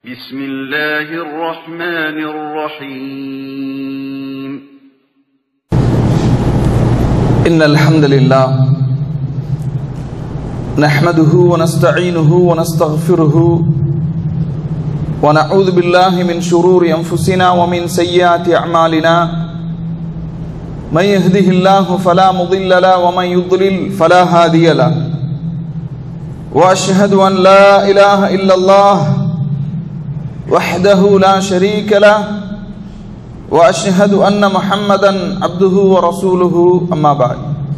بسم الله الرحمن الرحيم إن الحمد لله نحمده ونستعينه ونستغفره ونعوذ بالله من شرور أنفسنا ومن سيئات أعمالنا من يهده الله فلا مضل له ومن يضلل فلا هادي له وأشهد أن لا إله إلا الله وحده لا شريك له واشهد ان محمدا عبده ورسوله اما بعد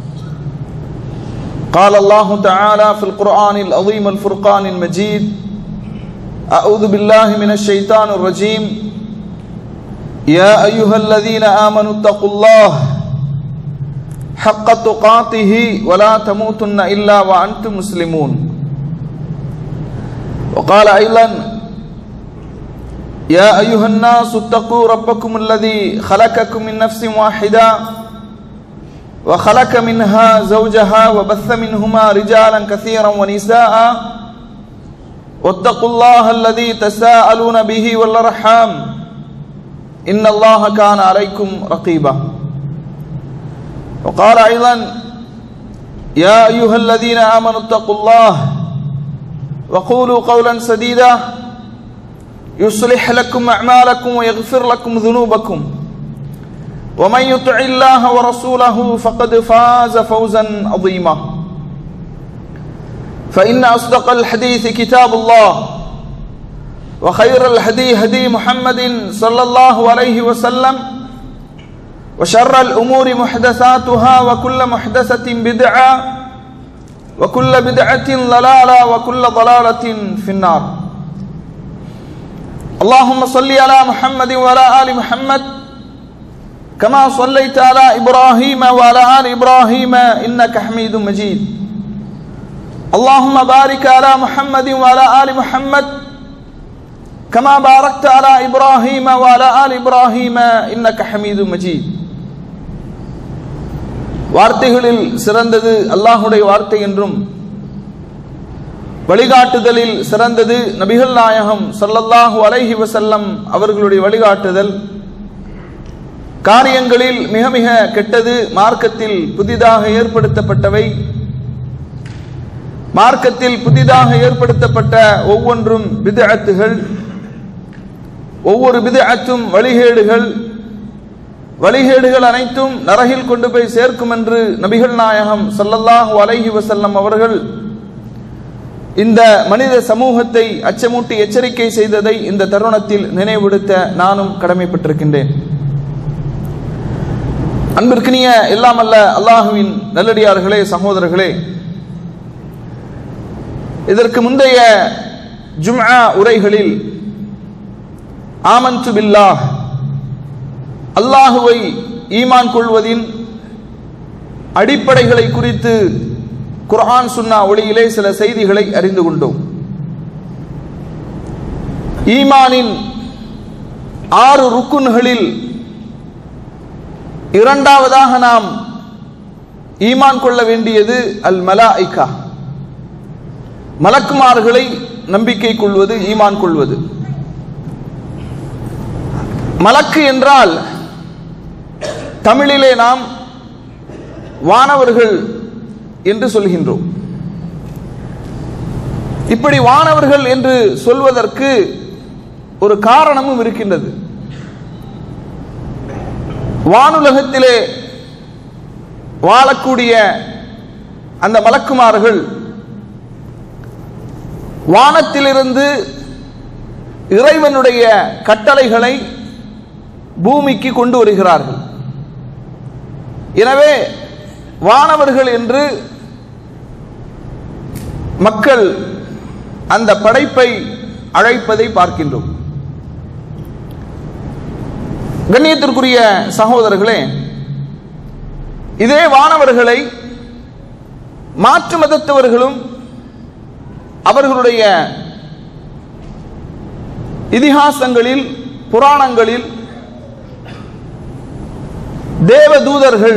قال الله تعالى في القران العظيم الفرقان المجيد اعوذ بالله من الشيطان الرجيم يا ايها الذين امنوا اتقوا الله حق تقاته ولا تموتن الا وانتم مسلمون وقال ايضا يا أيها الناس اتقوا ربكم الذي خلقكم من نفس واحدة وخلق منها زوجها وبث منهما رجالا كثيرا ونساء واتقوا الله الذي تساءلون به والأرحام إن الله كان عليكم رقيبا وقال أيضا يا أيها الذين آمنوا اتقوا الله وقولوا قولا سديدا يصلح لكم أعمالكم ويغفر لكم ذنوبكم ومن يطع الله ورسوله فقد فاز فوزا عظيما فإن أصدق الحديث كتاب الله وخير الهدي هدي محمد صلى الله عليه وسلم وشر الأمور محدثاتها وكل محدثة بدعة وكل بدعة ضلالة وكل ضلالة في النار اللهم صل على محمد وعلى آل محمد كما صليت على إبراهيم وعلى آل إبراهيم إنك حميد مجيد اللهم بارك على محمد وعلى آل محمد كما باركت على إبراهيم وعلى آل إبراهيم إنك حميد مجيد வார்த்தைகளில் சிறந்தது அல்லாஹுடைய வார்த்தை என்றும் வழிகாட்டுதலில் சிறந்தது நபிகள் நாயகம் சொல்லல்லாஹு அலைஹி வசல்லம் அவர்களுடைய வழிகாட்டுதல் காரியங்களில் மிக மிக கெட்டது மார்க்கத்தில் புதிதாக ஏற்படுத்தப்பட்டவை மார்க்கத்தில் புதிதாக ஏற்படுத்தப்பட்ட ஒவ்வொன்றும் விதஅத்துகள் ஒவ்வொரு விதஅத்தும் வழிகேடுகள் வழிகேடுகள் அனைத்தும் நரகில் கொண்டு போய் சேர்க்கும் என்று நபிகள் நாயகம் சொல்லல்லாஹு அலைஹி வசல்லம் அவர்கள் இந்த மனித சமூகத்தை அச்சமூட்டி எச்சரிக்கை செய்ததை இந்த தருணத்தில் நினைவுபடுத்த நானும் கடமைப்பட்டிருக்கின்றேன் அன்பிற்கினிய எல்லாமல்ல அல்லாஹுவின் நல்லடியார்களே சகோதரர்களே இதற்கு முந்தைய ஜும்ஆ உரைகளில் ஆமன்து பில்லாஹ் அல்லாஹுவை ஈமான் கொள்வதின் அடிப்படைகளை குறித்து குர்ஆன் சுன்னா ஒளியிலே சில செய்திகளை அறிந்து கொண்டோம் ஈமானின் ஆறு ருக்குன்களில் இரண்டாவதாக நாம் ஈமான் கொள்ள வேண்டியது அல் மலாய்கா மலக்குமார்களை நம்பிக்கை கொள்வது ஈமான் கொள்வது மலக்கு என்றால் தமிழிலே நாம் வானவர்கள் என்று சொல்கின்றோம் இப்படி வானவர்கள் என்று சொல்வதற்கு ஒரு காரணமும் இருக்கின்றது வானுலகத்திலே வாழக்கூடிய அந்த மலக்குமார்கள் வானத்திலிருந்து இறைவனுடைய கட்டளைகளை பூமிக்கு கொண்டு வருகிறார்கள் எனவே வானவர்கள் என்று மக்கள் அந்த படைப்பை அழைப்பதை பார்க்கின்றோம் கண்ணியத்திற்குரிய சகோதரர்களே இதே வானவர்களை மாற்று மதத்தவர்களும் அவர்களுடைய இதிகாசங்களில் புராணங்களில் தேவதூதர்கள்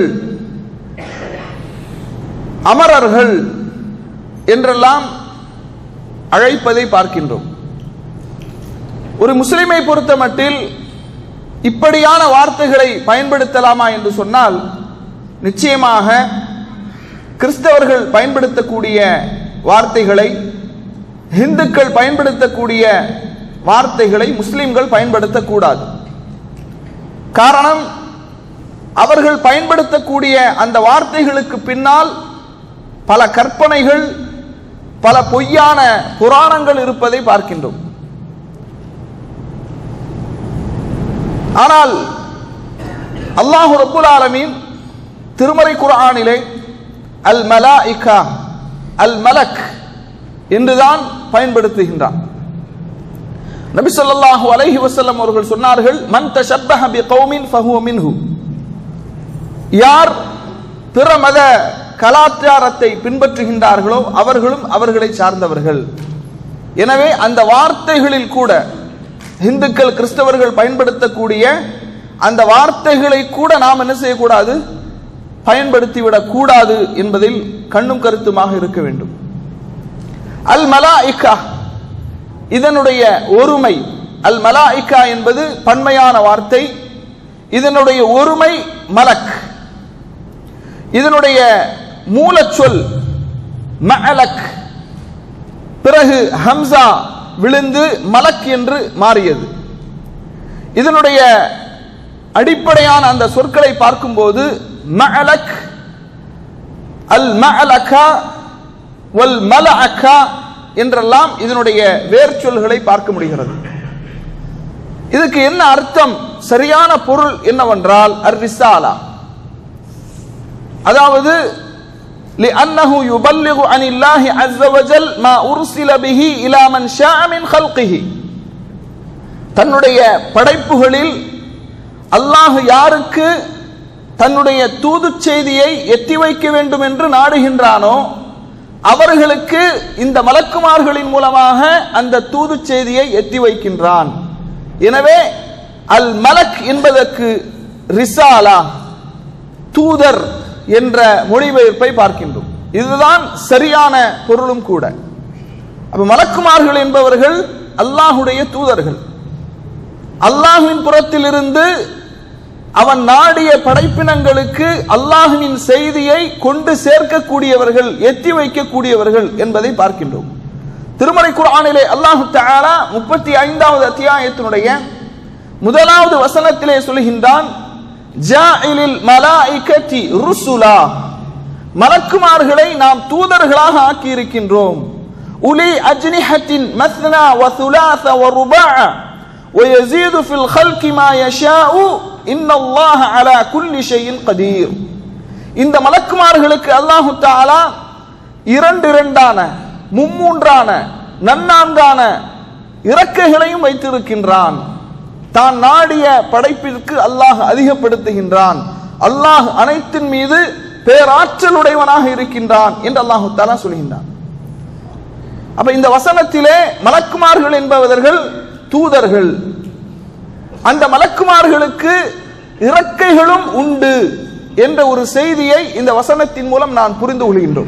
அமரர்கள் என்றெல்லாம் அழைப்பதை பார்க்கின்றோம் ஒரு முஸ்லிமை பொறுத்த மட்டில் இப்படியான வார்த்தைகளை பயன்படுத்தலாமா என்று சொன்னால் நிச்சயமாக கிறிஸ்தவர்கள் பயன்படுத்தக்கூடிய வார்த்தைகளை இந்துக்கள் பயன்படுத்தக்கூடிய வார்த்தைகளை முஸ்லிம்கள் பயன்படுத்தக்கூடாது காரணம் அவர்கள் பயன்படுத்தக்கூடிய அந்த வார்த்தைகளுக்கு பின்னால் பல கற்பனைகள் பல பொய்யான புராணங்கள் இருப்பதை பார்க்கின்றோம் ஆனால் அல்லாஹு ரப்புல் ஆலமீன் திருமறை குர்ஆனிலே அல் மலாயிகா அல் மலக் என்றுதான் பயன்படுத்துகின்றான் நபி ஸல்லல்லாஹு அலைஹி வஸல்லம் அவர்கள் சொன்னார்கள் மன் தஷப்பஹ பி கௌமின் ஃபஹுவ மின்ஹு யார் பிற மத கலாச்சாரத்தை பின்பற்றுகின்றார்களோ அவர்களும் அவர்களை சார்ந்தவர்கள் எனவே அந்த வார்த்தைகளில் கூட இந்துக்கள் கிறிஸ்தவர்கள் பயன்படுத்தக்கூடிய அந்த வார்த்தைகளை கூட நாம் என்ன செய்யக்கூடாது பயன்படுத்திவிடக் கூடாது என்பதில் கண்ணும் கருத்துமாக இருக்க வேண்டும் அல் மலாயிகா இதனுடைய ஒருமை அல் மலாயிகா என்பது பன்மையான வார்த்தை இதனுடைய ஒருமை மலக் இதனுடைய மூலச்சொல் மஅலக் பிறகு ஹம்சா விழுந்து மலக் என்று மாறியது இதனுடைய அடிப்படையான அந்த சொற்களை பார்க்கும்போது மஅலக் அல் மஅலகா வல் மலஅகா என்றெல்லாம் இதனுடைய வேர் சொல்களை பார்க்க முடிகிறது இதுக்கு என்ன அர்த்தம் சரியான பொருள் என்னவென்றால் அர் ரிசாலா அதாவது لأنه يبلغ عن الله عز وجل ما أرسل به إلى من شاء من خلقه தன்னுடைய படைப்புகளில் அல்லாஹ் யாருக்கு தன்னுடைய தூது செய்தியை எத்தி வைக்க வேண்டும் என்று நாடுகின்றானோ அவர்களுக்கு இந்த மலக்குமார்களின் மூலமாக அந்த தூது செய்தியை எத்தி வைக்கின்றான் எனவே அல் மலக் என்பதற்கு ரிசாலா தூதர் என்ற மொழிபெயர்ப்பை பார்க்கின்றோம் இதுதான் சரியான பொருளும் கூட அப்ப மலக்குமார்கள் என்பவர்கள் அல்லாஹுடைய தூதர்கள் அல்லாஹுவின் புறத்திலிருந்து அவன் நாடிய படைப்பினங்களுக்கு அல்லாஹுவின் செய்தியை கொண்டு சேர்க்கக்கூடியவர்கள் எத்தி வைக்கக்கூடியவர்கள் என்பதை பார்க்கின்றோம் திருமலை குர்ஆனிலே அல்லாஹு தஆலா முப்பத்தி ஐந்தாவது அத்தியாயத்தினுடைய முதலாவது வசனத்திலே சொல்கின்றான் ஜாஇலில் மலாயிகத்தி ருசுலா மலக்குமார்களை நாம் தூதர்களாக ஆக்கி இருக்கின்றோம் உலி அஜ்னிஹத்தின் மஸ்னா வ சுலாச வ ருபா ويزيد في الخلق ما يشاء إن الله على كل شيء قدير இந்த மலக்குமார்களுக்கு அல்லாஹு தாலா இரண்டு இரண்டான மும்மூன்றான நன்னான்கான இறக்கைகளையும் வைத்திருக்கின்றான் தான் நாடிய படைப்பிற்கு அல்லாஹ் அதிகப்படுத்துகின்றான் அல்லாஹ் அனைத்தின் மீது பேராற்றலுடையவனாக இருக்கின்றான் என்று அல்லாஹு தாலா சொல்கின்றான் அப்ப இந்த வசனத்திலே மலக்குமார்கள் என்பவர்கள் தூதர்கள் அந்த மலக்குமார்களுக்கு இறக்கைகளும் உண்டு என்ற ஒரு செய்தியை இந்த வசனத்தின் மூலம் நான் புரிந்து கொள்கின்றோம்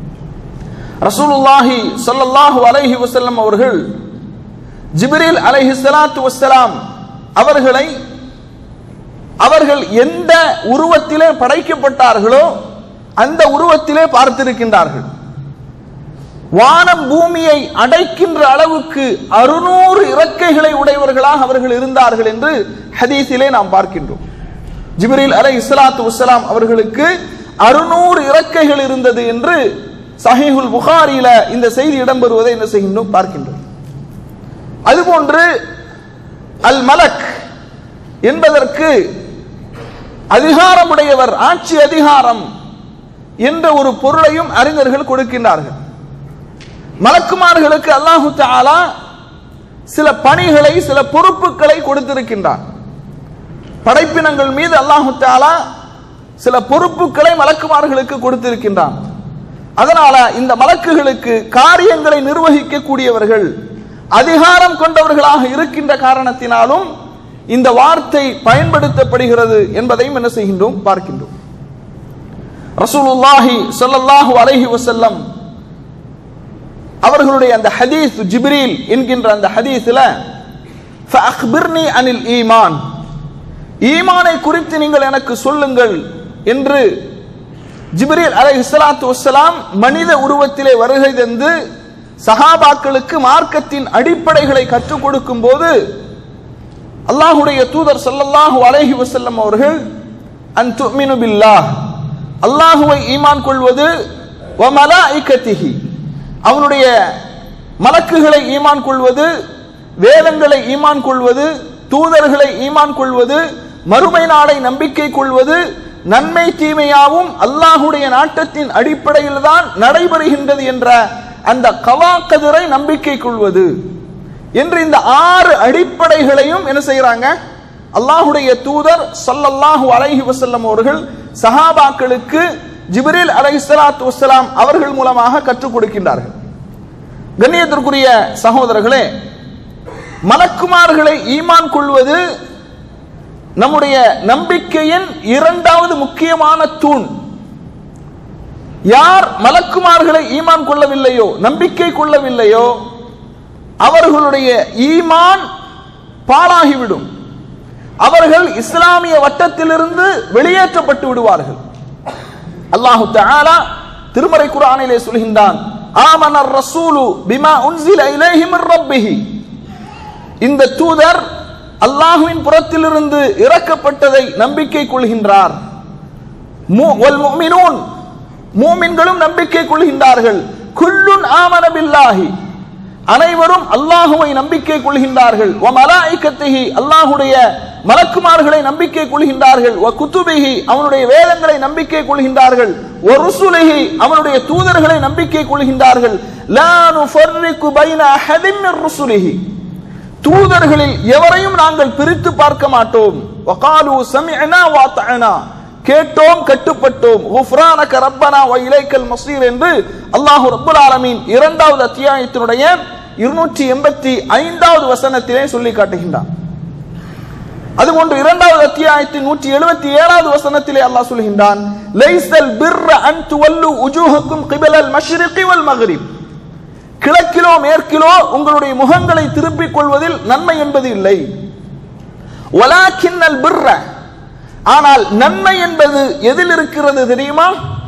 ரசூலுல்லாஹி ஸல்லல்லாஹு அலைஹி வஸல்லம் அவர்கள் ஜிப்ரீல் அலைஹி ஸலாத்து வஸ்ஸலாம் அவர்களை அவர்கள் எந்த உருவத்திலே படைக்கப்பட்டார்களோ அந்த உருவத்திலே பார்த்திருக்கின்றார்கள் வானம் பூமியை அடைக்கின்ற அளவுக்கு அறுநூறு இறக்கைகளை உடையவர்களாக அவர்கள் இருந்தார்கள் என்று ஹதீஸிலே நாம் பார்க்கின்றோம் ஜிப்ரீல் அலை இஸ்லாத்து வஸ்ஸலாம் அவர்களுக்கு அறுநூறு இறக்கைகள் இருந்தது என்று சஹீஹுல் புகாரியில இந்த செய்தி இடம்பெறுவதை என்ன செய்கின்றோம் பார்க்கின்றோம் அதுபோன்று அல் மலக் என்பதற்கு அதிகாரமுடையவர் ஆட்சி அதிகாரம் என்ற ஒரு பொருளையும் அறிஞர்கள் கொடுக்கின்றார்கள் மலக்குமார்களுக்கு அல்லாஹு தாலா சில பணிகளை சில பொறுப்புகளை கொடுத்திருக்கின்றான் படைப்பினங்கள் மீது அல்லாஹு தாலா சில பொறுப்புகளை மலக்குமார்களுக்கு கொடுத்திருக்கின்றான் அதனால இந்த மலக்குகளுக்கு காரியங்களை நிர்வகிக்கக்கூடியவர்கள் அதிகாரம் கொண்டவர்களாக இருக்கின்ற காரணத்தினாலும் இந்த வார்த்தை பயன்படுத்தப்படுகிறது என்பதையும் என்ன செய்கின்றோம் பார்க்கின்றோம் ரசூலுல்லாஹி ஸல்லல்லாஹு அலைஹி வஸல்லம் அவர்களுடைய அந்த ஹதீஸ் ஜிப்ரீல் என்கின்ற அந்த ஹதீஸ்ல ஃபஅக்பிர்னி அனில் ஈமான் ஈமானை குறித்து நீங்கள் எனக்கு சொல்லுங்கள் என்று ஜிப்ரீல் அலைஹிஸ்ஸலாத்து வஸ்ஸலாம் மனித உருவத்திலே வருகை தந்து சஹாபாக்களுக்கு மார்க்கத்தின் அடிப்படைகளை கற்றுக் கொடுக்கும் போது அல்லாஹுடைய தூதர் ஸல்லல்லாஹு அலைஹி வஸல்லம் அவர்கள் அன் துமினு பில்லாஹ் அல்லாஹுவை ஈமான் கொள்வது வ மலாயிகத்திஹி அவனுடைய மலக்குகளை ஈமான் கொள்வது வேதங்களை ஈமான் கொள்வது தூதர்களை ஈமான் கொள்வது மறுமை நாளை நம்பிக்கை கொள்வது நன்மை தீமையாவும் அல்லாஹுடைய நாட்டத்தின் அடிப்படையில் தான் நடைபெறுகின்றது என்ற அந்த கவாக்கதிரை நம்பிக்கை கொள்வது என்று இந்த ஆறு அடிப்படைகளையும் என்ன செய்யறாங்க அல்லாஹுடைய தூதர் ஸல்லல்லாஹு அலைஹி வஸல்லம் அவர்கள் சஹாபாக்களுக்கு ஜிப்ரீல் அலைஹிஸ்ஸலாத்து வஸ்ஸலாம் அவர்கள் மூலமாக கற்றுக் கொடுக்கின்றார்கள் கண்ணியத்திற்குரிய சகோதரர்களே மலக்குமார்களை ஈமான் கொள்வது நம்முடைய நம்பிக்கையின் இரண்டாவது முக்கியமான தூண் யார் மலக்குமார்களை ஈமான் கொள்ளவில்லையோ நம்பிக்கை கொள்ளவில்லையோ அவர்களுடைய ஈமான் பாழாகிவிடும் அவர்கள் இஸ்லாமிய வட்டத்திலிருந்து வெளியேற்றப்பட்டு விடுவார்கள் அல்லாஹு தஆலா திருமறை குர்ஆனிலே சொல்கின்றான் ஆமனர் ரசூலு பிமா உன்சில இலைஹி மிர் ரப்பிஹி இந்த தூதர் அல்லாஹுவின் புறத்திலிருந்து இறக்கப்பட்டதை நம்பிக்கை கொள்கின்றார் மு- வல் முஃமினூன் மூமின்களும் நம்பிக்கை கொள்கின்றார்கள் குல்லுன் ஆமன பில்லாஹி அனைவரும் அல்லாஹுவை நம்பிக்கை கொள்கின்றார்கள் வ மலாயிகத்திஹி அல்லாஹுடைய மலக்குமார்களை நம்பிக்கை கொள்கின்றார்கள் வ குத்துபிஹி அவனுடைய வேதங்களை நம்பிக்கை கொள்கின்றார்கள் வ ருசுலிஹி அவனுடைய தூதர்களை நம்பிக்கை கொள்கின்றார்கள் லா நுஃபர்ரிகு பைன அஹதின் மிர் ருசுலிஹி தூதர்களில் எவரையும் நாங்கள் பிரித்து பார்க்க மாட்டோம் வகாலு சமிஅனா வாத்தஅனா கேட்டோம் கட்டுப்பட்டோம் குஃப்ரானக ரப்பனா வ இலைக்கல் மஸீர் என்று அல்லாஹ் ரப்பல் ஆலமீன் இரண்டாவது அத்தியாயத்தினுடைய இருநூற்றி எண்பத்தி ஐந்தாவது வசனத்திலே சொல்லி காட்டுகின்றான் அதுபோன்று இரண்டாவது அத்தியாயத்தின் நூற்றி எழுபத்தி ஏழாவது வசனத்திலே அல்லாஹ் சொல்கின்றான் லைசல் பிர்ர அன் துவல்லு உஜூஹக்கும் கிபலல் மஷ்ரிகி வல் மக்ரிப் கிழக்கிலோ மேற்கிலோ உங்களுடைய முகங்களை திருப்பிக் கொள்வதில் நன்மை என்பது இல்லை வலாக்கின்னல் பிர்ர ஆனால் நன்மை என்பது எதில் இருக்கிறது தெரியுமா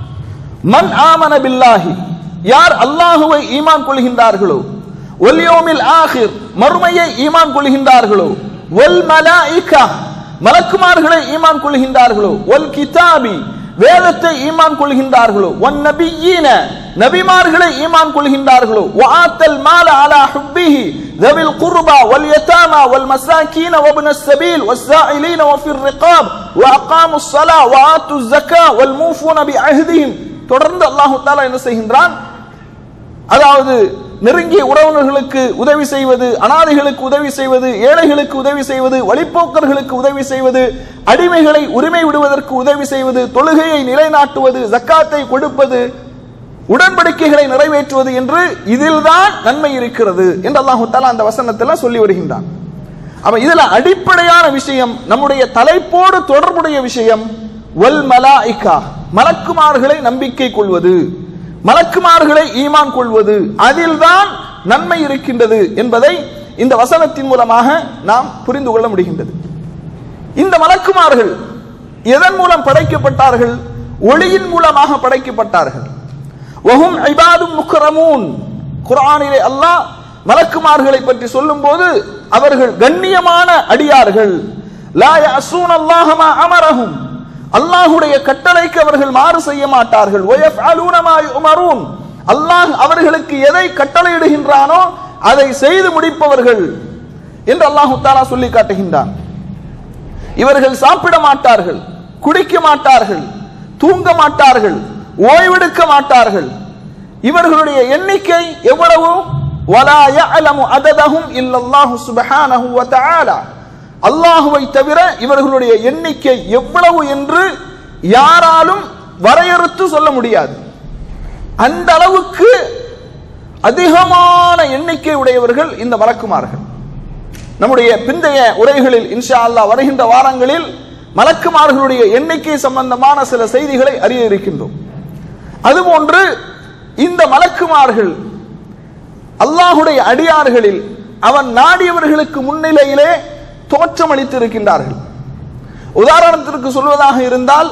மன் ஆமன பில்லாஹி யார் அல்லாஹுவை ஈமான் கொள்கின்றார்களோ ஒல்யோமில் ஆஹிர் மறுமையை ஈமான் கொள்கின்றார்களோ ஒல் மலாயிகா மலக்குமார்களை ஈமான் கொள்கின்றார்களோ ஒல் கிதாபி வேதத்தை ஈமான் கொள்கின்றார்களோ ஒன் நபியீன நபிமார்களை ஈமான் கொள்கின்றார்களோ வஆத்தல் மால அலா ஹுப்பிஹி ذوي القربى واليتامى والمساكين وابن السبيل والسائلين وفي الرقاب وأقاموا الصلاة وآتوا الزكاة والموفون بعهدهم தொடர்ந்து அல்லாஹு தாலா என்ன செய்கின்றான் அதாவது நெருங்கிய உறவினர்களுக்கு உதவி செய்வது அனாதைகளுக்கு உதவி செய்வது ஏழைகளுக்கு உதவி செய்வது வழிப்போக்கர்களுக்கு உதவி செய்வது அடிமைகளை உரிமை விடுவதற்கு உதவி செய்வது தொழுகையை நிலைநாட்டுவது ஜக்காத்தை கொடுப்பது உடன்படிக்கைகளை நிறைவேற்றுவது என்று இதில்தான் நன்மை இருக்கிறது என்று அல்லாஹு தாலா அந்த வசனத்தில் சொல்லி வருகின்றான் அப்ப இதுல அடிப்படையான விஷயம் நம்முடைய தலைப்போடு தொடர்புடைய விஷயம் வல் மலாயிகா மலக்குமார்களை நம்பிக்கை கொள்வது மலக்குமார்களை ஈமான் கொள்வது அதில்தான் நன்மை இருக்கின்றது என்பதை இந்த வசனத்தின் மூலமாக நாம் புரிந்து கொள்ள முடிகின்றது இந்த மலக்குமார்கள் எதன் மூலம் படைக்கப்பட்டார்கள் ஒளியின் மூலமாக படைக்கப்பட்டார்கள் வஹும் ஐபாதும் முக்ரமூன் குர்ஆனிலே அல்லாஹ் மலக்குமார்களை பற்றி சொல்லும்போது அவர்கள் கண்ணியமான அடியார்கள் லா யஸூன் அல்லாஹ மா அமரஹும் அல்லாஹ்வுடைய கட்டளைக்கு அவர்கள் மாறு செய்ய மாட்டார்கள் வயஃஅலூன மா யுமரூன் அல்லாஹ் அவர்களுக்கு எதை கட்டளையிடுகின்றானோ அதை செய்து முடிப்பவர்கள் என்று அல்லாஹு தாலா சொல்லி காட்டுகின்றான் இவர்கள் சாப்பிட மாட்டார்கள் குடிக்க மாட்டார்கள் தூங்க மாட்டார்கள் ஓய்வெடுக்க மாட்டார்கள் இவர்களுடைய எண்ணிக்கை எவ்வளவு வலா யஅலமு அததஹும் இல்லல்லாஹு சுப்ஹானஹு வ தஆலா அல்லாஹுவை தவிர இவர்களுடைய எண்ணிக்கை எவ்வளவு என்று யாராலும் வரையறுத்து சொல்ல முடியாது அந்த அளவுக்கு அதிகமான எண்ணிக்கை உடையவர்கள் இந்த மலக்குமார்கள் நம்முடைய பிந்தைய உரைகளில் இன்ஷா அல்லாஹ் வருகின்ற வாரங்களில் மலக்குமார்களுடைய எண்ணிக்கை சம்பந்தமான சில செய்திகளை அறிய இருக்கின்றோம் அதுபோன்று இந்த மலக்குமார்கள் அல்லாஹுடைய அடியார்களில் அவன் நாடியவர்களுக்கு முன்னிலையிலே தோற்றமளித்திருக்கின்றார்கள் உதாரணத்திற்கு சொல்வதாக இருந்தால்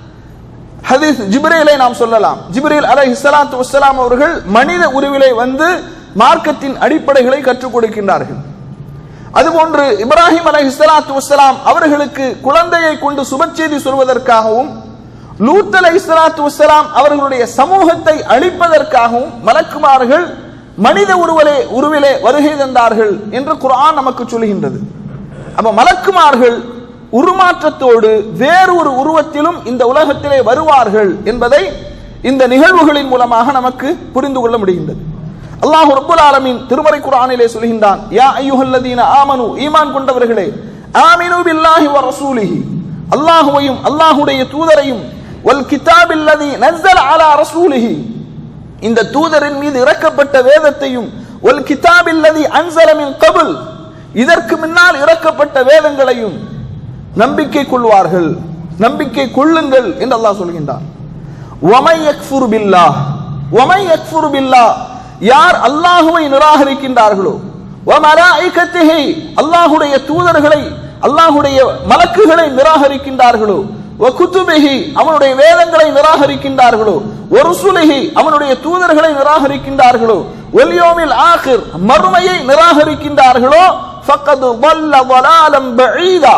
ஹதீஸ் ஜிப்ரீலை நாம் சொல்லலாம் ஜிப்ரீல் அலைஹி ஸலாத்து வஸ்ஸலாம் அவர்கள் மனித உருவிலே வந்து மார்க்கத்தின் அடிப்படைகளை கற்றுக் கொடுக்கின்றார்கள் அதுபோன்று இப்ராஹிம் அலைஹி ஸலாத்து வஸ்ஸலாம் அவர்களுக்கு குழந்தையை கொண்டு சுபச்செய்தி சொல்வதற்காகவும் லூத் அலைஹி ஸலாத்து வஸ்ஸலாம் அவர்களுடைய சமூகத்தை அழிப்பதற்காகவும் மலக்குமார்கள் மனித உருவலே உருவிலே வருகை தந்தார்கள் என்று குர்ஆன் நமக்கு சொல்கின்றது அப்ப மலக்குமார்கள் உருமாற்றத்தோடு வேறு ஒரு உருவத்திலும் இந்த உலகத்திலே வருவார்கள் என்பதை இந்த நிகழ்வுகளின் மூலமாக நமக்கு புரிந்து கொள்ள முடிகின்றது அல்லாஹ் ரப்புல் ஆலமீன் திருமறை குர்ஆனிலே சொல்கின்றான் யா அய்யுஹல்லதீன ஆமனு ஈமான் கொண்டவர்களே ஆமினு பில்லாஹி வ ரசூலிஹி அல்லாஹ்வையும் அல்லாஹ்வுடைய தூதரையும் வல் கிதாபில்லதி நஸ்ஸல அலா ரசூலிஹி இந்த தூதரின் மீது இறக்கப்பட்ட வேதத்தையும் ஒல் கிதாபில்லதி அன்சல மின் கபுல் இதற்கு முன்னால் இறக்கப்பட்ட வேதங்களையும் நம்பிக்கை கொள்வார்கள் நம்பிக்கை கொள்ளுங்கள் என்று அல்லாஹ் சொல்கின்றான் ஒமை யக்ஃபுரு பில்லாஹ் ஒமை யக்ஃபுரு பில்லாஹ் யார் அல்லாஹுவை நிராகரிக்கின்றார்களோ வமலாயிகத்திஹி அல்லாஹுடைய தூதர்களை அல்லாஹுடைய மலக்குகளை நிராகரிக்கின்றார்களோ வகுத்துபிஹி அவனுடைய வேதங்களை நிராகரிக்கின்றார்களோ ஒருசுலிஹி அவனுடைய தூதர்களை நிராகரிக்கின்றார்களோ ஒல்யோமில் ஆகிர் மறுமையை நிராகரிக்கின்றார்களோ ஃபக்கது வல்ல வலாலம் பஈதா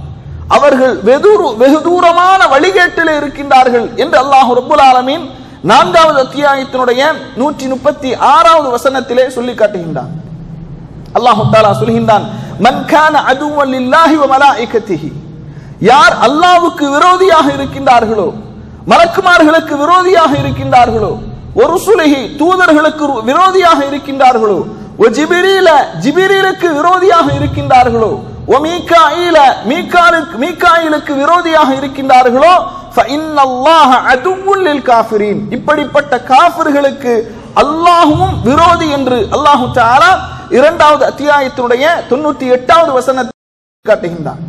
அவர்கள் வெதுரு வெகு தூரமான வழிகேட்டில் இருக்கின்றார்கள் என்று அல்லாஹ் ரப்புல் ஆலமீன் நான்காவது அத்தியாயத்தினுடைய நூற்றி முப்பத்தி ஆறாவது வசனத்திலே சொல்லி காட்டுகின்றான் அல்லாஹு தாலா சொல்கின்றான் மன் கான அதுவல் லில்லாஹி வ மலாயிகத்திஹி யார் அல்லாஹ்வுக்கு விரோதியாக இருக்கின்றார்களோ மலக்குமார்களுக்கு விரோதியாக இருக்கின்றார்களோ ஒரு சுலகி தூதர்களுக்கு விரோதியாக இருக்கின்றார்களோ ஒ ஜிபிரீல ஜிபிரீலுக்கு விரோதியாக இருக்கின்றார்களோ ஒ மீகாயில மீகாலுக்கு மீகாயிலுக்கு விரோதியாக இருக்கின்றார்களோ ஃபஇன்னல்லாஹ அதுவுல் லில் காஃபிரீன் இப்படிப்பட்ட காஃபிர்களுக்கு அல்லாஹுவும் விரோதி என்று அல்லாஹு தஆலா இரண்டாவது அத்தியாயத்தினுடைய தொண்ணூத்தி எட்டாவது வசனத்தை காட்டுகின்றான்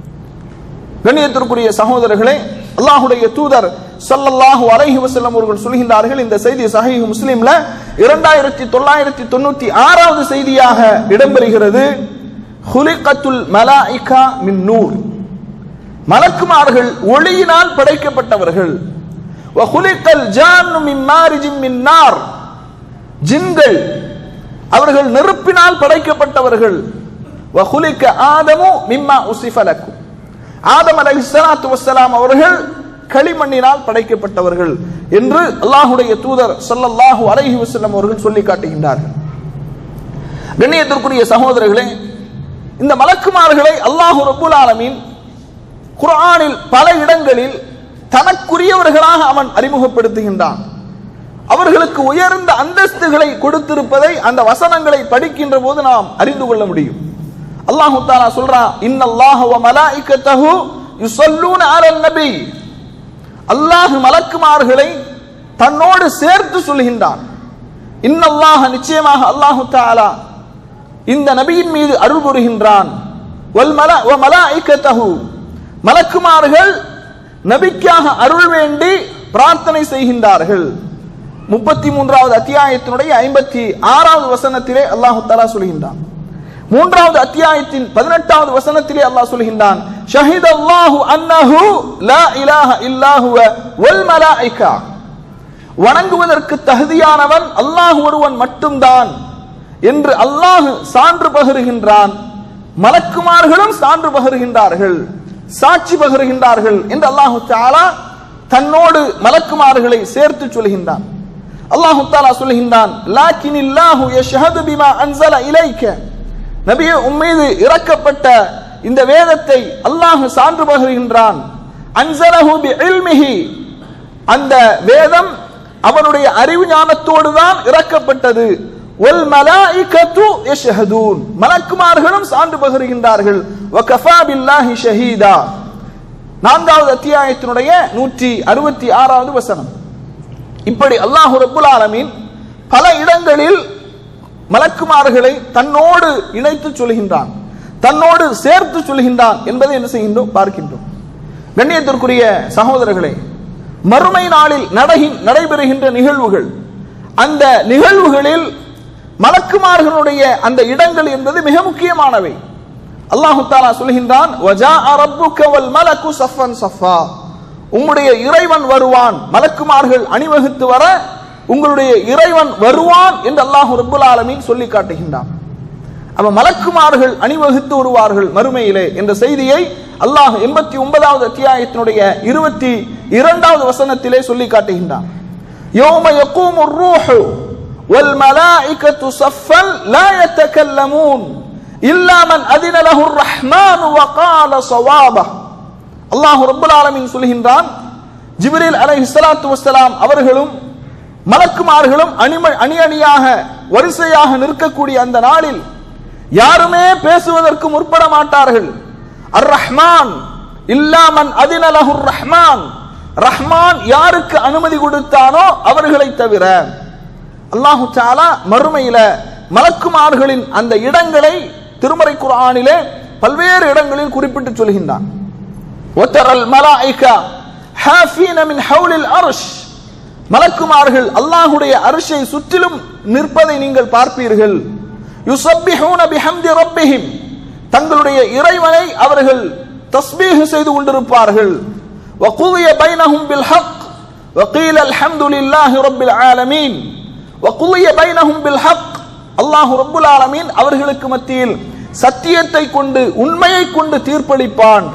கண்ணியத்திற்குரிய சகோதரர்களே அல்லாஹுடைய தூதர் ஸல்லல்லாஹு அலைஹி வஸல்லம் அவர்கள் சொல்கின்றார்கள் இந்த செய்தி சஹீஹ் முஸ்லிம்ல இரண்டாயிரத்தி தொள்ளாயிரத்தி தொண்ணூத்தி ஆறாவது செய்தியாக இடம்பெறுகிறது ஹுலிகத்துல் மலாயிகா மின் நூர் மலக்குமார்கள் ஒளியினால் படைக்கப்பட்டவர்கள் வஹுலிகல் ஜான்னு மின் மாரிஜின் மின் நார் ஜின்கள் அவர்கள் நெருப்பினால் படைக்கப்பட்டவர்கள் வஹுலிக ஆதமு மிம்மா உசிஃபலக்கும் ஆதம் அலை சலாத்து வசலாம் அவர்கள் களிமண்ணினால் படைக்கப்பட்டவர்கள் என்று அல்லாஹுடைய தூதர் ஸல்லல்லாஹு அலைஹி வஸல்லம் அவர்கள் சொல்லி காட்டுகின்றார்கள் கண்ணியத்திற்குரிய சகோதரர்களே இந்த மலக்குமார்களை அல்லாஹு ரப்புல் ஆலமீன் குர்ஆனில் பல இடங்களில் தனக்குரியவர்களாக அவன் அறிமுகப்படுத்துகின்றான் அவர்களுக்கு உயர்ந்த அந்தஸ்துகளை கொடுத்திருப்பதை அந்த வசனங்களை படிக்கின்ற போது நாம் அறிந்து கொள்ள முடியும் அல்லாஹு தாலா சொல்றான் இன்னல்லாஹ வ மலாயிகத்தஹு யுஸல்லூன அலன் நபி அல்லாஹ் மலக்குமார்களை தன்னோடு சேர்த்து சொல்கின்றான் இன்னல்லாஹ நிச்சயமாக அல்லாஹு தாலா இந்த நபியின் மீது அருள் புரிகின்றான் வல் மலா வ மலாயிகத்தஹு மலக்குமார்கள் நபிக்காக அருள் வேண்டி பிரார்த்தனை செய்கின்றார்கள் முப்பத்தி மூன்றாவது அத்தியாயத்தினுடைய ஐம்பத்தி ஆறாவது வசனத்திலே அல்லாஹு தாலா சொல்கின்றான் மூன்றாவது அத்தியாயத்தின் பதினெட்டாவது வசனத்திலே அல்லாஹ் சொல்கின்றான் ஷஹித் அல்லாஹு அன்னஹு லா இலாஹ இல்லாஹு வல் மலாயிகா வணங்குவதற்கு தகுதியானவன் அல்லாஹ் ஒருவன் மட்டும்தான் என்று அல்லாஹ் சான்று பகருகின்றான் மலக்குமார்களும் சான்று பகருகின்றார்கள் சாட்சி பகருகின்றார்கள் என்று அல்லாஹு தாலா தன்னோடு மலக்குமார்களை சேர்த்து சொல்கின்றான் அல்லாஹு தாலா சொல்கின்றான் லாக்கின் இல்லாஹு யஷ்ஹது பிமா அன்சல இலைக்க நபியே உம்மீது இறக்கப்பட்ட இந்த வேதத்தை அல்லாஹ் சான்று பகர்கின்றான் அன்சலஹு பி இல்மிஹி அந்த வேதம் அவனுடைய அறிவு ஞானத்தோடு தான் இறக்கப்பட்டது ஒல் மலாயிகத்து யஷ்ஹதூன் மலக்குமார்களும் சான்று பகர்கின்றார்கள் வ கஃபா பில்லாஹி ஷஹீதா நான்காவது அத்தியாயத்தினுடைய நூற்றி அறுபத்தி ஆறாவது வசனம் இப்படி அல்லாஹு ரப்புல் ஆலமீன் பல இடங்களில் மலக்குமார்களை தன்னோடு இணைத்து சொல்கின்றான் தன்னோடு சேர்த்து சொல்கின்றான் என்பதை என்ன செய்கின்றோம் பார்க்கின்றோம் கண்ணியத்திற்குரிய சகோதரர்களே மறுமை நாளில் நடகி நடைபெறுகின்ற நிகழ்வுகள் அந்த நிகழ்வுகளில் மலக்குமார்களுடைய அந்த இடங்கள் என்பது மிக முக்கியமானவை அல்லாஹு தாலா சொல்கின்றான் "வஜாஅ ரப்புக வல் மலக்கு சஃபன் சஃபா உம்முடைய இறைவன் வருவான் மலக்குமார்கள் அணிவகுத்து வர உங்களுடைய இறைவன் வருவான் என்று அல்லாஹ் ரப்புல் ஆலமீன் சொல்லி காட்டுகின்றான் அப்ப மலக்குமார்கள் அணிவகுத்து வருவார்கள் மறுமையிலே என்ற செய்தியை அல்லாஹ் எண்பத்தி ஒன்பதாவது அத்தியாயத்தினுடைய இருபத்தி இரண்டாவது வசனத்திலே சொல்லி காட்டுகின்றான் யோம யக்கூமு الروح والملائكة صفا لا يتكلمون إلا من أذن له الرحمن وقال صوابه அல்லாஹ் ரப்புல் ஆலமீன் சொல்கின்றான் ஜிப்ரீல் அலைஹிஸ்ஸலாத்து வஸ்ஸலாம் அவர்களும் மலக்குமார்களும் அணிம அணி அணியாக வரிசையாக நிற்கக்கூடிய அந்த நாளில் யாருமே பேசுவதற்கு முற்பட மாட்டார்கள் அர் ரஹ்மான் இல்லாமன் அதினலஹுர் ரஹ்மான் ரஹ்மான் யாருக்கு அனுமதி கொடுத்தானோ அவர்களை தவிர அல்லாஹு தாலா மறுமையில மலக்குமார்களின் அந்த இடங்களை திருமறை குர்ஆனிலே பல்வேறு இடங்களில் குறிப்பிட்டு சொல்கின்றான் وترى الملائكة حافين من حول العرش மலக்குமார்கள் அல்லாஹுடைய அரிசை சுற்றிலும் நிற்பதை நீங்கள் பார்ப்பீர்கள் யுசப்பிஹூன பிஹம்தி ரப்பிஹிம் தங்களுடைய இறைவனை அவர்கள் தஸ்பீஹ் செய்து கொண்டிருப்பார்கள் وقضي بينهم بالحق وقيل الحمد لله رب العالمين وقضي بينهم بالحق அல்லாஹ் ரப்புல் ஆலமீன் அவர்களுக்கு மத்தியில் சத்தியத்தை கொண்டு உண்மையை கொண்டு தீர்ப்பளிப்பான்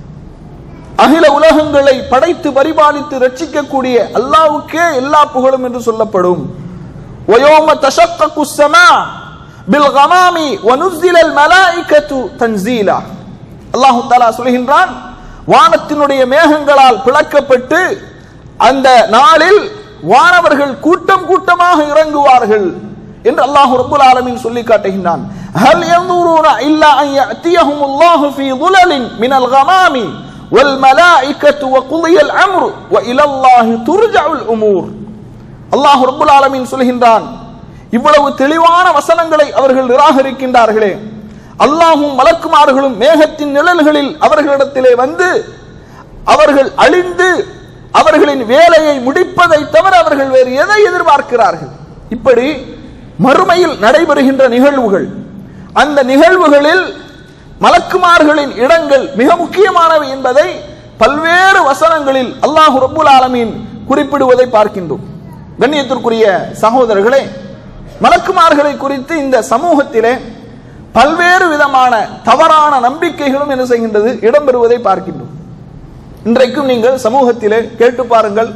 அகில உலகங்களை படைத்து பரிபாலித்து ரட்சிக்கக்கூடிய அல்லாவுக்கே எல்லா புகழும் என்று சொல்லப்படும் ويوم تشقق السماء بالغمام ونزل الملائكة تنزيلا அல்லாஹு தஆலா சொல்கின்றான் வானத்தினுடைய மேகங்களால் பிளக்கப்பட்டு அந்த நாளில் வானவர்கள் கூட்டம் கூட்டமாக இறங்குவார்கள் என்று அல்லாஹ் ரப்புல் ஆலமீன் சொல்லி காட்டுகின்றான் هل ينظرون إلا أن يأتيهم الله في ظلل من الغمام والملائكة وقضي الأمر وإلى الله ترجع الأمور அல்லாஹ் ரப்புல் ஆலமீன் சொல்கின்றான் இவ்வளவு தெளிவான வசனங்களை அவர்கள் நிராகரிக்கின்றார்களே அல்லாஹும் மலக்குமார்களும் மேகத்தின் நிழல்களில் அவர்களிடத்திலே வந்து அவர்கள் அழிந்து அவர்களின் வேலையை முடிப்பதை தவிர அவர்கள் வேறு எதை எதிர்பார்க்கிறார்கள் இப்படி மறுமையில் நடைபெறுகின்ற நிகழ்வுகள் அந்த நிகழ்வுகளில் மலக்குமார்களின் இடங்கள் மிக முக்கியமானவை என்பதை பல்வேறு வசனங்களில் அல்லாஹு ரப்புல் ஆலமீன் குறிப்பிடுவதை பார்க்கின்றோம் கண்ணியத்திற்குரிய சகோதரர்களே மலக்குமார்களை குறித்து இந்த சமூகத்திலே பல்வேறு விதமான தவறான நம்பிக்கைகளும் என்ன செய்கின்றது இடம்பெறுவதை பார்க்கின்றோம் இன்றைக்கும் நீங்கள் சமூகத்திலே கேட்டு பாருங்கள்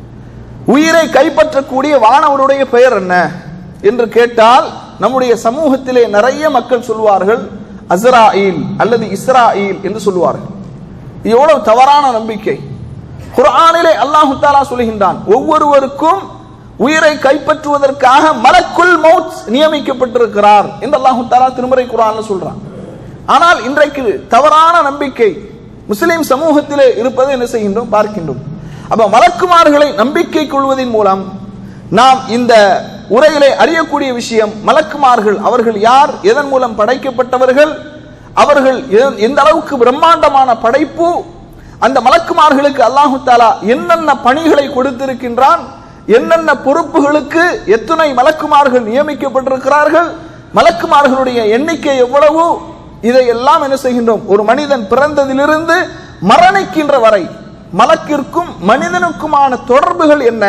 உயிரை கைப்பற்றக்கூடிய வானவருடைய பெயர் என்ன என்று கேட்டால் நம்முடைய சமூகத்திலே நிறைய மக்கள் சொல்வார்கள் அஸ்ராயில் அல்லது இஸ்ராயில் என்று சொல்வார்கள் இது எவ்வளவு தவறான நம்பிக்கை குர்ஆனிலே அல்லாஹு தாலா சொல்கின்றான் ஒவ்வொருவருக்கும் உயிரை கைப்பற்றுவதற்காக மலக்குல் மௌத் நியமிக்கப்பட்டிருக்கிறார் என்று அல்லாஹு தாலா திருமறை குர்ஆன்ல சொல்றான் ஆனால் இன்றைக்கு தவறான நம்பிக்கை முஸ்லிம் சமூகத்திலே இருப்பதை என்ன செய்கின்றோம் பார்க்கின்றோம் அப்ப மலக்குமார்களை நம்பிக்கை கொள்வதன் மூலம் நாம் இந்த உரையிலே அறியக்கூடிய விஷயம் மலக்குமார்கள் அவர்கள் யார் எதன் மூலம் படைக்கப்பட்டவர்கள் அவர்கள் எ- எந்த அளவுக்கு பிரம்மாண்டமான படைப்பு அந்த மலக்குமார்களுக்கு அல்லாஹு தாலா என்னென்ன பணிகளை கொடுத்திருக்கின்றான் என்னென்ன பொறுப்புகளுக்கு எத்தனை மலக்குமார்கள் நியமிக்கப்பட்டிருக்கிறார்கள் மலக்குமார்களுடைய எண்ணிக்கை எவ்வளவு இதையெல்லாம் என்ன செய்கின்றோம் ஒரு மனிதன் பிறந்ததிலிருந்து மரணிக்கின்ற வரை மலக்கிற்கும் மனிதனுக்குமான தொடர்புகள் என்ன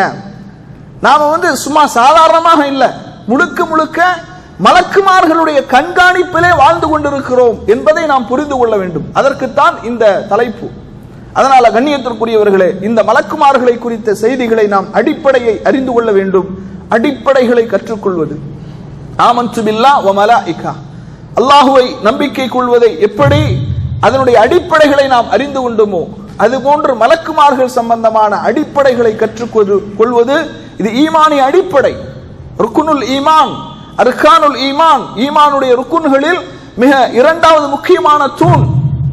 நாம வந்து சும்மா சாதாரணமாக இல்ல முழுக்க முழுக்க மலக்குமார்களுடைய கண்காணிப்பிலே வாழ்ந்து கொண்டிருக்கிறோம் என்பதை நாம் புரிந்து கொள்ள வேண்டும் அதற்குத்தான் இந்த தலைப்பு அதனால கண்ணியத்திற்குரியவர்களே இந்த மலக்குமார்களை குறித்த செய்திகளை நாம் அடிப்படையை அறிந்து கொள்ள வேண்டும் அடிப்படைகளை கற்றுக்கொள்வது ஆமன்து பில்லா வ மலாயிகா அல்லாஹுவை நம்பிக்கை கொள்வதை எப்படி அதனுடைய அடிப்படைகளை நாம் அறிந்து கொண்டோமோ அதுபோன்று மலக்குமார்கள் சம்பந்தமான அடிப்படைகளை கற்றுக்கொள்வது கொள்வது இது ஈமானிய அடிப்படை ருக்குனுல் ஈமான் அர்கானுல் ஈமான் ஈமானுடைய ருக்குன்களில் மிக இரண்டாவது முக்கியமான தூண்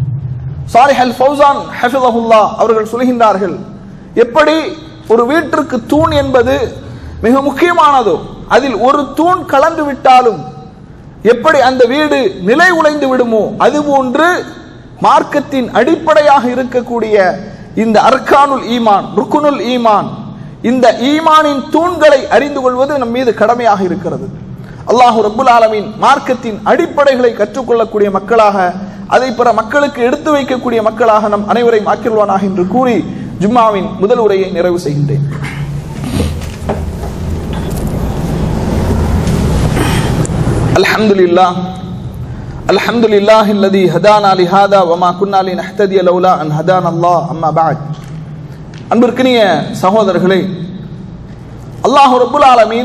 சாலிஹ் அல் ஃபௌசான் ஹஃபிதஹுல்லா அவர்கள் சொல்கின்றார்கள் எப்படி ஒரு வீட்டிற்கு தூண் என்பது மிக முக்கியமானதோ அதில் ஒரு தூண் கலந்து விட்டாலும் எப்படி அந்த வீடு நிலை உழைந்து விடுமோ அதுபோன்று மார்க்கத்தின் அடிப்படையாக இருக்கக்கூடிய இந்த அர்கானுல் ஈமான் ருக்குனுல் ஈமான் இந்த ஈமானின் தூண்களை அறிந்து கொள்வது நம் மீது கடமையாக இருக்கிறது அல்லாஹு ரப்புல் ஆலமீன் மார்க்கத்தின் அடிப்படைகளை கற்றுக்கொள்ளக்கூடிய மக்களாக அதை பிற மக்களுக்கு எடுத்து வைக்கக்கூடிய மக்களாக நம் அனைவரையும் ஆக்கிடுவானாக என்று கூறி ஜும்மாவின் முதல் உரையை நிறைவு செய்கின்றேன் الحمد لله الحمد لله الذي هدانا لهذا وما كنا لنهتدي لولا ان هدانا الله اما بعد அன்பிற்கினிய சகோதரர்களே அல்லாஹ் ரப்புல் ஆலமீன்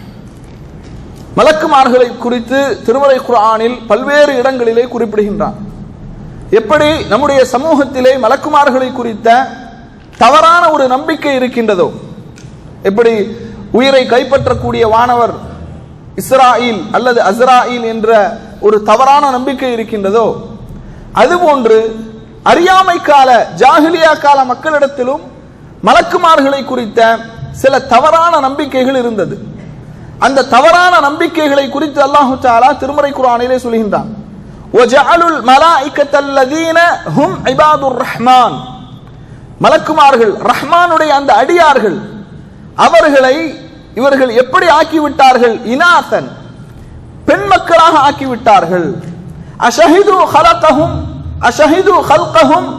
மலக்குமார்களை குறித்து திருமறை குர்ஆனில் பல்வேறு இடங்களிலே குறிப்பிடுகின்றான் எப்படி நம்முடைய சமூகத்திலே மலக்குமார்களை குறித்த தவறான ஒரு நம்பிக்கை இருக்கின்றதோ எப்படி உயிரை கைப்பற்றக்கூடிய வானவர் இஸ்ராயில் அல்லது அஸ்ராயில் என்ற ஒரு தவறான நம்பிக்கை இருக்கின்றதோ அதுபோன்று அறியாமை கால ஜாகிலியா கால மக்களிடத்திலும் மலக்குமார்களை குறித்த சில தவறான நம்பிக்கைகள் இருந்தது அந்த தவறான நம்பிக்கைகளை குறித்து அல்லாஹு தாலா திருமறை குரானிலே சொல்கின்றான் وَجَعَلُوا الْمَلَائِكَةَ الَّذِينَ هُمْ عِبَادُ الرَّحْمَنِ மலக்குமார்கள் ரஹ்மானுடைய அந்த அடியார்கள் அவர்களை இவர்கள் எப்படி ஆக்கிவிட்டார்கள் இனாசன் பெண் மக்களாக ஆக்கிவிட்டார்கள் அஷஹிது ஹலகஹும் அஷஹிது ஹல்கஹும்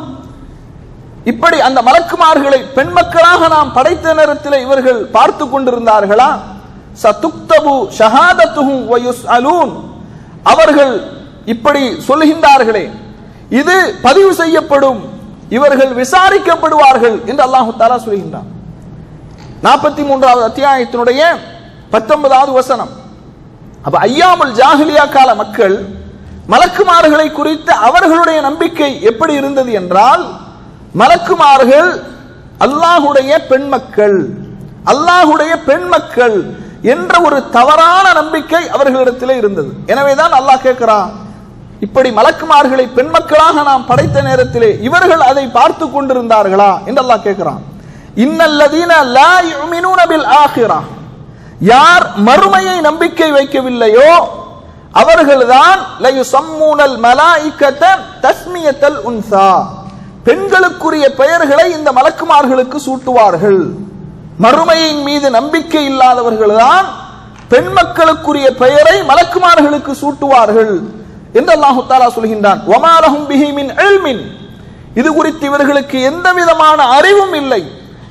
இப்படி அந்த மலக்குமார்களை பெண் மக்களாக நாம் படைத்த நேரத்தில் இவர்கள் பார்த்து கொண்டிருந்தார்களா சதுக்தபு ஷஹாதத்துஹும் வயுஸ்அலூன் அவர்கள் இப்படி சொல்லுகின்றார்களே இது பதிவு செய்யப்படும் இவர்கள் விசாரிக்கப்படுவார்கள் என்று அல்லாஹு தாலா சொல்கின்றான் நாற்பத்தி மூன்றாவது அத்தியாயத்தினுடைய பத்தொன்பதாவது வசனம் அப்ப ஐயாமுல் ஜாஹிலியா கால மக்கள் மலக்குமார்களை குறித்த அவர்களுடைய நம்பிக்கை எப்படி இருந்தது என்றால் மலக்குமார்கள் அல்லாஹுடைய பெண் மக்கள் அல்லாஹுடைய பெண் மக்கள் என்ற ஒரு தவறான நம்பிக்கை அவர்களிடத்திலே இருந்தது எனவேதான் அல்லாஹ் கேட்கிறான் இப்படி மலக்குமார்களை பெண் மக்களாக நாம் படைத்த நேரத்திலே இவர்கள் அதை பார்த்து கொண்டிருந்தார்களா என்று அல்லாஹ் கேட்கிறான் இன்னல்லதீன லா யுமினூன பில் ஆஹிரா யார் மறுமையை நம்பிக்கை வைக்கவில்லையோ அவர்கள்தான் லயுசம்மூனல் மலாயிக்கத தஸ்மியத்தல் உன்சா பெண்களுக்குரிய பெயர்களை இந்த மலக்குமார்களுக்கு சூட்டுவார்கள் மறுமையின் மீது நம்பிக்கை இல்லாதவர்கள்தான் பெண் மக்களுக்குரிய பெயரை மலக்குமார்களுக்கு சூட்டுவார்கள் என்று அல்லாஹு தாலா சொல்கின்றான் ஒமாலஹும் பிஹி மின் இல்மின் இது குறித்து இவர்களுக்கு எந்த விதமான அறிவும் இல்லை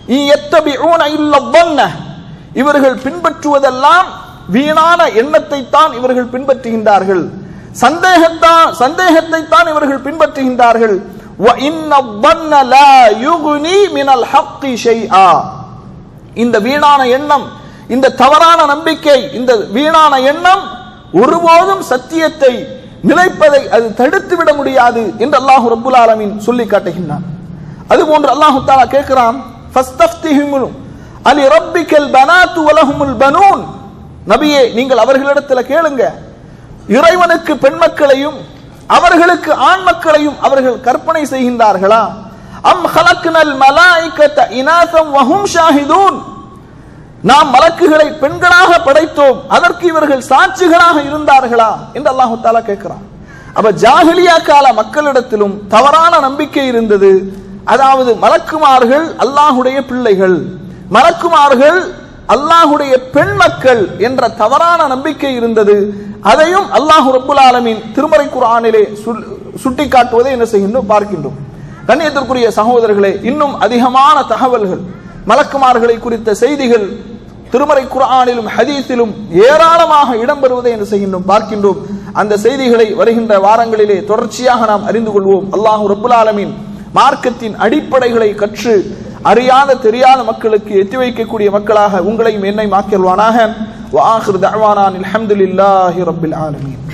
இவர்கள் பின்பற்றுவதெல்லாம் வீணான எண்ணத்தை தான் இவர்கள் பின்பற்றுகின்றார்கள் சந்தேகத்தான் சந்தேகத்தை தான் இவர்கள் பின்பற்றுகின்றார்கள் இந்த வீணான எண்ணம் இந்த தவறான நம்பிக்கை இந்த வீணான எண்ணம் ஒருபோதும் சத்தியத்தை நிலைப்பதை அது தடுத்து விட முடியாது என்று அல்லாஹு ரப்புல் ஆலமீன் சொல்லி காட்டுகின்றான் அதுபோன்று அல்லாஹு தாலா கேட்கிறான் அலி ரப்பிக்கல் பனாத்து வலஹுமுல் பனூன் நபியே நீங்கள் அவர்களிடத்தில் கேளுங்க இறைவனுக்கு பெண் மக்களையும் அவர்களுக்கு ஆண் மக்களையும் அவர்கள் கற்பனை செய்கின்றார்களா அம் ஹலக்னல் மலாயிக்கத இனாசம் வஹும் ஷாஹிதூன் நாம் மலக்குகளை பெண்களாக படைத்தோம் அதற்கு இவர்கள் சாட்சிகளாக இருந்தார்களா என்று அல்லாஹு தாலா கேட்கிறான் அப்ப ஜாகிலியா கால மக்களிடத்திலும் தவறான நம்பிக்கை இருந்தது அதாவது மலக்குமார்கள் அல்லாஹுடைய பிள்ளைகள் மலக்குமார்கள் அல்லாஹுடைய பெண் மக்கள் என்ற தவறான நம்பிக்கை இருந்தது அதையும் அல்லாஹு ரப்புல் ஆலமின் திருமறை குரானிலே சுட்டி காட்டுவதை என்ன செய்கின்றோம் பார்க்கின்றோம் கண்ணியத்திற்குரிய சகோதரர்களே இன்னும் அதிகமான தகவல்கள் மலக்குமார்களை குறித்த செய்திகள் திருமறை குரானிலும் ஹதீஸிலும் ஏராளமாக இடம்பெறுவதை என்று செய்கின்றோம் பார்க்கின்றோம் அந்த செய்திகளை வருகின்ற வாரங்களிலே தொடர்ச்சியாக நாம் அறிந்து கொள்வோம் அல்லாஹு ரப்புல் ஆலமின் மார்க்கத்தின் அடிப்படைகளை கற்று அறியாத தெரியாத மக்களுக்கு எத்தி வைக்கக்கூடிய மக்களாக உங்களையும் என்னை மாக்கியல்வானாக வாஹிர் தஅவானா அல்ஹம்துலில்லாஹி ரப்பில் ஆலமீன்